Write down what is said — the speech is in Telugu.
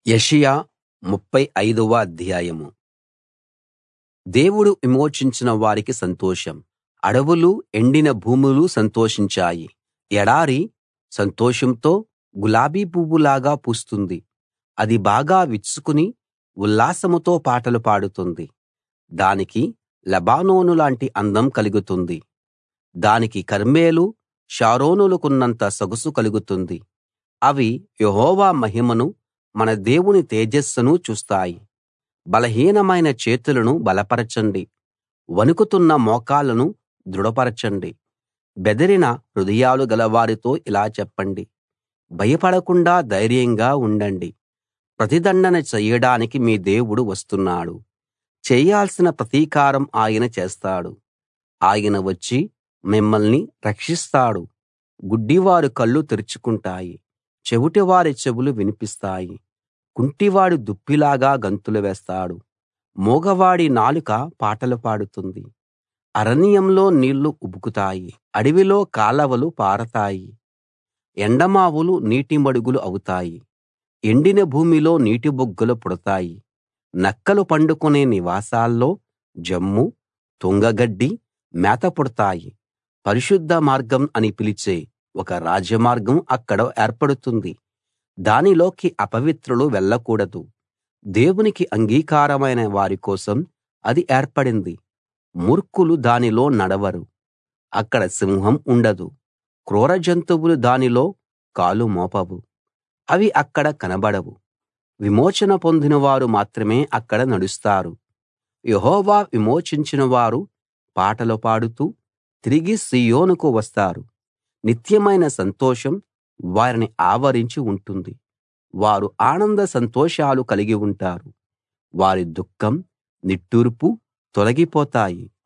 యెషయా ముప్ఫై ఐదవ అధ్యాయం దేవుడు విమోచించిన వారికి సంతోషం అడవులు ఎండిన భూములు సంతోషించాయి ఎడారి సంతోషంతో గులాబీ పువ్వులాగా పూస్తుంది అది బాగా విచ్చుకుని ఉల్లాసంతో పాటలు పాడుతుంది దానికి లెబానోను లాంటి అందం కలుగుతుంది దానికి కర్మెలు షారోనులకున్నంత సొగసు కలుగుతుంది అవి యెహోవా మహిమను మన దేవుని తేజస్సును చూస్తాయి బలహీనమైన చేతులను బలపరచండి వణుకుతున్న మోకాళ్లను దృఢపరచండి బెదిరిన హృదయాలు గలవారితో ఇలా చెప్పండి భయపడకుండా ధైర్యంగా ఉండండి ప్రతిదండన చెయ్యడానికి మీ దేవుడు వస్తున్నాడు చేయాల్సిన ప్రతీకారం ఆయన చేస్తాడు ఆయన వచ్చి మిమ్మల్ని రక్షిస్తాడు గుడ్డివారి కళ్ళు తెరుచుకుంటాయి చెవిటివారి చెవులు వినిపిస్తాయి కుంటివాడు దుప్పిలాగా గంతులు వేస్తాడు మూగవాడి నాలుక పాటలు పాడుతుంది అరణ్యంలో నీళ్లు ఉబుకుతాయి అడవిలో కాలవలు పారతాయి ఎండమావులు నీటి మడుగులు అవుతాయి ఎండిన భూమిలో నీటిబుగ్గలు పుడతాయి నక్కలు పండుకునే నివాసాల్లో జమ్ము తుంగగడ్డి మేత పుడతాయి పరిశుద్ధ మార్గం అని పిలిచే ఒక రాజమార్గం అక్కడ ఏర్పడుతుంది దానిలోకి అపవిత్రులు వెళ్ళకూడదు దేవునికి అంగీకారమైన వారి కోసం అది ఏర్పడింది మూర్ఖులు దానిలో నడవరు అక్కడ సింహం ఉండదు క్రూర జంతువులు దానిలో కాలు మోపవు అవి అక్కడ కనబడవు విమోచన పొందిన వారు మాత్రమే అక్కడ నడుస్తారు యెహోవా విమోచించిన వారు పాటలు పాడుతూ తిరిగి సీయోనుకు వస్తారు నిత్యమైన సంతోషం వారిని ఆవరించి ఉంటుంది వారు ఆనంద సంతోషాలు కలిగి ఉంటారు వారి దుఃఖం నిట్టూర్పు తొలగిపోతాయి